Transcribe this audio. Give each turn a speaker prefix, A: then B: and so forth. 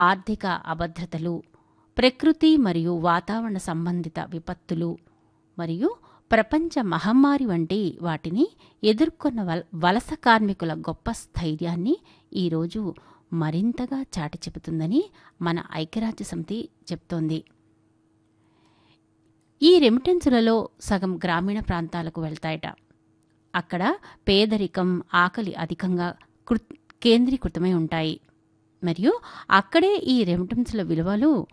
A: ఆర్థిక అభద్రతలు ప్రకృతి మరియు వాతావరణ సంబంధిత విపత్తులు మరియు ప్రపంచ మహమ్మారి వంటి వాటిని ఎదుర్కొన్న వల వలస కార్మికుల గొప్ప స్థైర్యాన్ని ఈరోజు మరింతగా చాటి చెబుతుందని మన ఐక్యరాజ్య సమితి చెప్తోంది ఈ రెమిటెన్సులలో సగం గ్రామీణ ప్రాంతాలకు వెళ్తాయట అక్కడ పేదరికం ఆకలి అధికంగా కృ కేంద్రీకృతమై ఉంటాయి మరియు అక్కడే ఈ రెమిటెన్సుల విలువలు